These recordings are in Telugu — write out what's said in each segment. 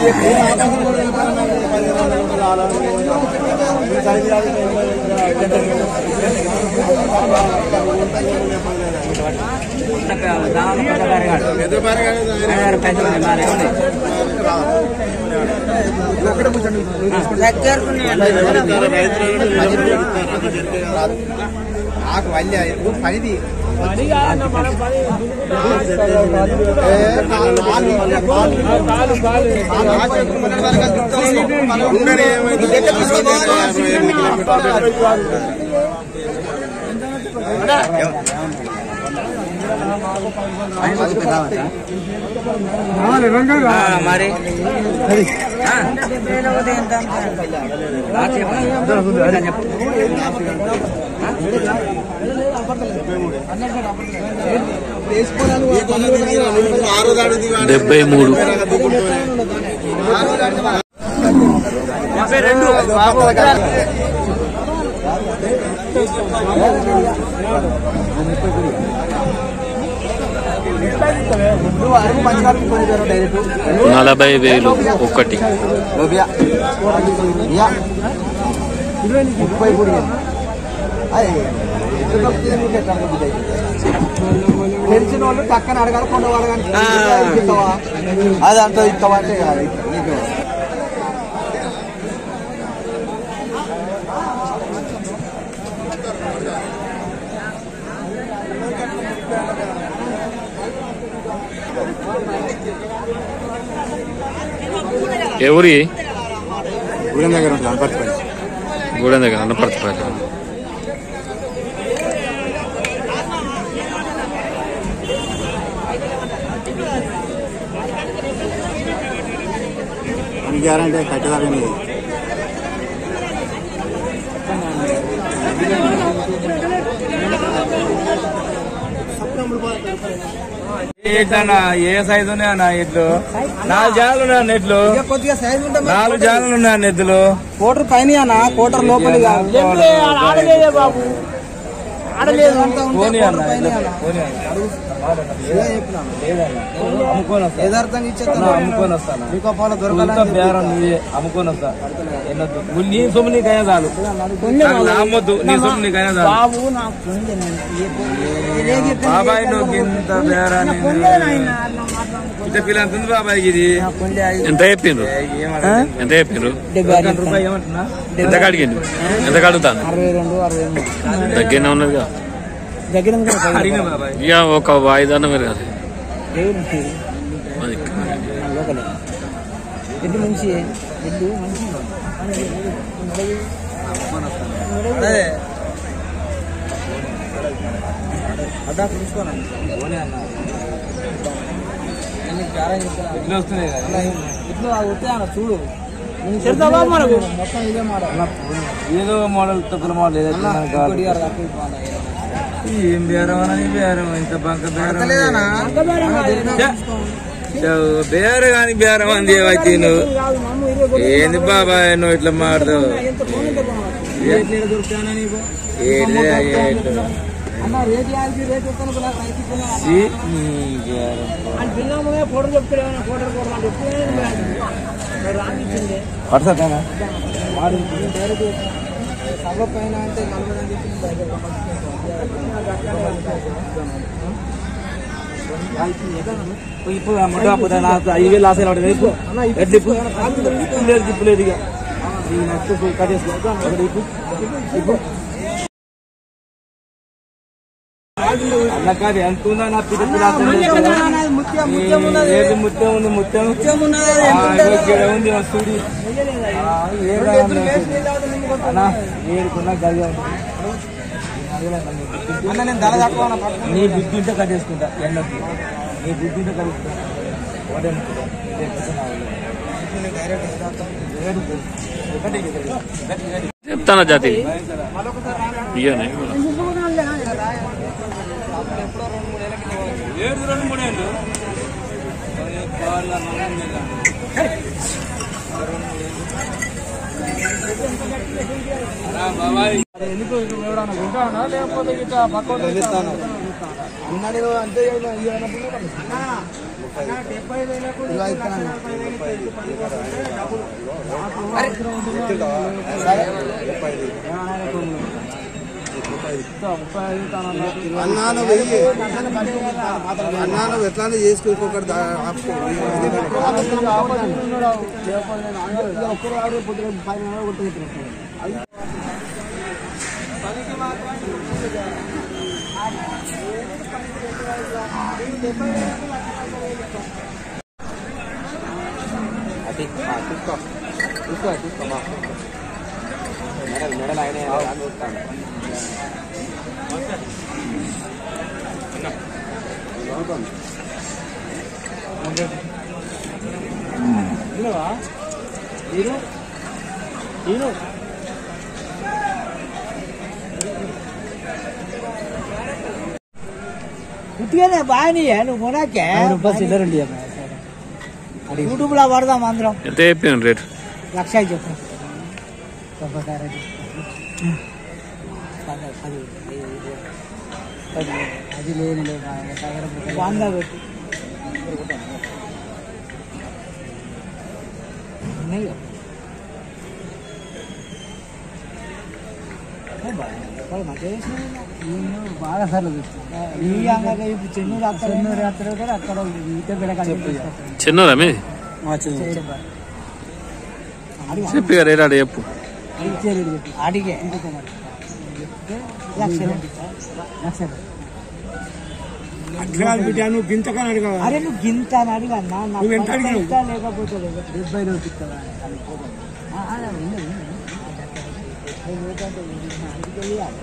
నాకు వల్లి పనిది మరి డెబ్బై మూడు నలభై వేలు ఒకటి ముప్పై కూడా తెలిసిన వాళ్ళు పక్కన అడగాలి కొండవాడు కానీ ఇస్తావా అది అంత ఇస్తావా అంటే కాదు నీకు ఎవరి ఊరం దగ్గర ఉంటుంది అనపర్తిపల్లి గూడెం దగ్గర అన్నపర్తిపల్లి అని గ్యారంటీ కట్టేదాకా ఏంటన్నా ఏ సైజు ఉన్నాయన్నా ఎడ్లు నాలుగు జాలు ఉన్నాయన్న ఎడ్లు కొద్దిగా సైజ్ ఉంటే నాలుగు జాలు ఉన్నాయన్న ఎద్దులు కోటర్ పైన అన్న కోటర్ లోపలి పోనీ అన్న ఎడ్లు, పోనీ అన్న. అమ్ముకొని వస్తా యథార్థంగా అన్న, ఇచ్చేస్తాను అమ్ముకొని వస్తాను నీకు పాలు ఉల్టా బేరం నువ్వే అమ్ముకొని వస్తా ఎన్నొద్దు ఉల్ నీ సొమ్ము నీకైనా చాలు నాకు అమ్మొద్దు నీ సొమ్ము నీకైనా చాలు బాబు నాకు బాబాయ్ నువ్వు ఇంత బేరాన్ని ఇంత పిల్ల ఎంత ఉంది బాబాయ్ ఇది ఎంత చెప్పిండ్రు ఏమన్నా ఎంత చెప్పిండ్రు రూపాయి ఏమంటున్నా ఎంత అడిగిండు ఎంత కడుగుతాను అరవై రెండు అరవై మూడు దగ్గరనే ఉన్నదిగా దగ్గర ఉంది కదా అడిగిన బాబాయ్ ఇక ఒక వాయిదాన్న మీరు కాదు దేవుడు ఉంది. అది లోకలే ఎడ్డు మంచి ఎడ్డు మంచి అదే అడ్డా పిలుచుకోనండి పోనీ అన్న నేను బేరం చెప్తున్నా ఇట్లా వస్తున్నాయి కదా ఇట్లు వస్తాయన్న చూడు చెప్తా బాబు మనకు మొత్తం ఇదే మాట ఏదో మోడల్ తక్కువ మోడల్ ఏదైతే నాకు కావాలి. ఇంకోటి ఇయ్యాలి, అప్పుడు ఇది బాగుంది. ఏం బేరం అని బేరం ఇంత బంక బేరం అంతలేదన్నా? చ- బేర కాని బేరం అంది ఏమైతే నువ్వు కాదు మమ్మ ఇరవై ఏంది బాబాయ్ నువ్వు ఇట్లా మాడతావు ఎంత ఫోన్ ఎంత కొనవచ్చు రేట్లు ఏడ దొరుకుతాయన్నా నీకు ఏంది ఏంటి? అన్న రేట్ యాభై రేట్ చెప్తాను కూడా తగ్గించుకున్నా ఈ, నీ బేరం. అని పిల్లలే ఫోటో చెప్తాడు ఏమైనా ఫోటో కొడతాను అంటే ఎప్పుడైనా రానిచ్చింది పడతానా? వాడు డైరెక్ట్ సభ పైన అంటే నలభై అని చెప్పి బయట ఇప్పుడు ఆ ముడ్డ అప్పుడు నాకు ఐదు వేలు లాస్ అయినా రేపు ఎట్లా ఇప్పుడు ఇప్పుడు లేదు ఇప్పుడు లేదు ఇక ఈ నెక్స్ట్ కట్ చేసుకో ఒకటి ఇప్పు. ఇప్పు. అన్న కాదు ఎంత ఉందా నా పిల్ల పిల్ల ముత్యం ఏది ముత్యం ఉంది ముత్యం ఉన్నది ఆ, ఇగో ఇక్కడ ఉంది ఆ చూడు ఆ, ఏడు అన్న ఏడుకున్నా గదిగా ఉంది అన్న నేను ధర తక్కువ నీ బుద్ధి ఉంటే కట్టేసుకుంటా ఎండకి నీ బుద్ధి ఉంటే కట్టేసుకుంటా ఒకటే ముట్టుకో. ఇదే ఎక్కువ నా వల్ల. ఏడు ఒకటి ఒకటి. చెప్తానా జాతి ఇయ్యనే ఏడు రెండు మూడు ఏళ్ళు కాళ్ళ నమ్మకం లేదా? అరా బాబాయ్ ఎందుకు ఎవడన్నా వింటానా లేకపోతే ఇట్లా పక్క వెళ్తాను అన్న నేను అంతే ఇవ్వనప్పుడు ఇలా ఇస్తాను అన్నాను వెయ్యి అన్నాను ఎట్లానే చేసుకో ఇంకొకటి దా- ఆపుకో. అది తీసుకో తీసుకో తీసుకో మా మెడల్ మెడల్ ఆయన అని చూస్తాను ఉట్టిగానే బాగానే నువ్వు కొనాకే యూట్యూబ్ లో పడదాం అందరం ఎంత చెప్పాను రేట్ లక్ష చెప్పు అది లేదు వంద పెట్టు ఉన్నాయి కదా. ఏ బాగా- బాగా మంచిగా చేసినావు కదా. బాగా సార్లు ఈ అంగగా ఇప్పుడు చెన్నూరు అక్కడ చెన్నూరు అక్కడ కూడా అక్కడ ఈత బిడకాలి చిన్నదా మీ చెప్పి రేట్ ఆడ చెప్పు అడిగే ఇంకొక మాట లక్షలు లక్షలు నువ్వు గింతకాని అడగవా అరే నువ్వు గింత అని అడిగా అన్న నాకు నువ్వు ఎంత అడిగినావు? ఇస్తా లేకపోతే లేదు డెబ్బై రోజు ఇస్తావా ఆ, ఆ, ఉంది, ఉంది. డెబ్బై రోజు అంటే ఇది అందుకే ఇయ్యాలి.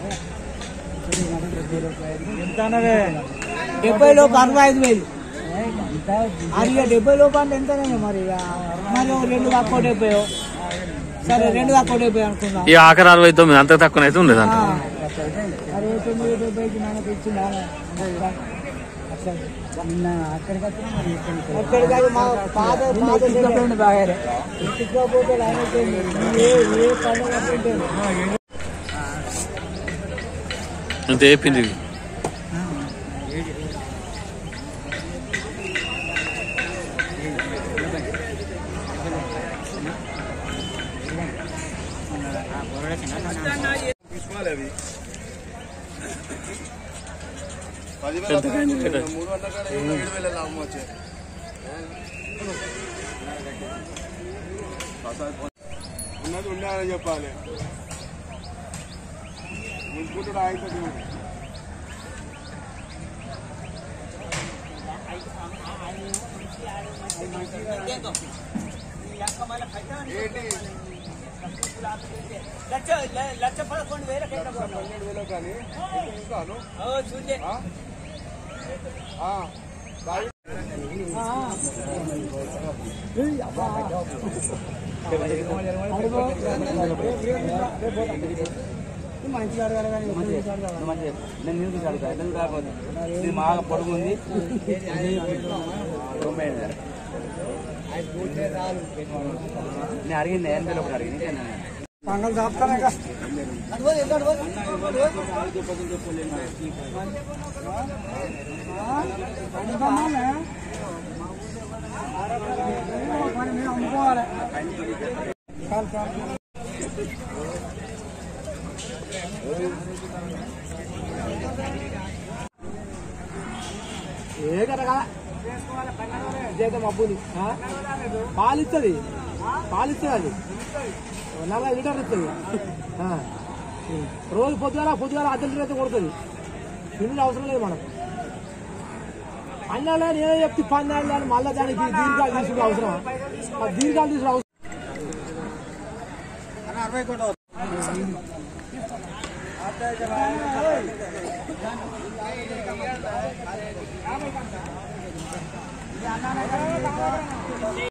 డెబ్బై లోపు అరవై ఐదు వేలు అది ఇక డెబ్బై లోపు అంటే ఎంతనే మరి ఇక మరి ఓ రెండు తక్కువ డెబ్బై సరే రెండు తక్కువ డెబ్బై అనుకుందాం ఈ ఆఖరి అరవై తొమ్మిది అంత తక్కువ అయితే ఉండదు అంట అరవై తొమ్మిది డెబ్బైకి మనకి ఇచ్చిందా అక్కడ కాదు మా పాత పాత బాగా ఎత్తుకోపోతే ఆయనకి ఏ ఏ పని అంటే ఎంత చెప్పింది ఇది ఎంత కాయింది రేట్? మూడు వందల కాడ ఏడు వేల లాభం వచ్చేది ఉన్నది ఉండాలని చెప్పాలి ముందుకుంటాడు ఆయన ఏంటి లక్ష పదకొండు వేల పన్నెండు వేలు కానీ ఇంకాను చూడే ఆ, బావి మంచిగా అడగాలి కానీ నేను నీళ్ళు చూసి అడుగుతా ఎందుకు రాకపోతే ఇది బాగా పొడుగు ఉంది తొంభై ఐదు వేలు. నేను అడిగింది ఎనభై లోపల అడిగింది నేను పంగల్ దాపుతానే అమ్ముకోవాలి ఏ కనుక జీతం అబ్బుని పాలు ఇస్తుంది పాలు ఇస్తుంది అది నలభై లీటర్లు ఇస్తుంది ఆ. రోజు పొద్దుగాల పొద్దుగాల అర్ధ లీటర్ అయితే కొడుతుంది తిండి అవసరం లేదు మనం అన్నాళ్ళ నేనే చెప్తే పన్నాళ్ళు అని మళ్ళీ దానికి దీర్ఘాలు తీసుకుంటే అవసరం ఆ దీర్ఘాలు తీసుకుని అవసరం అరవై కోట అన్న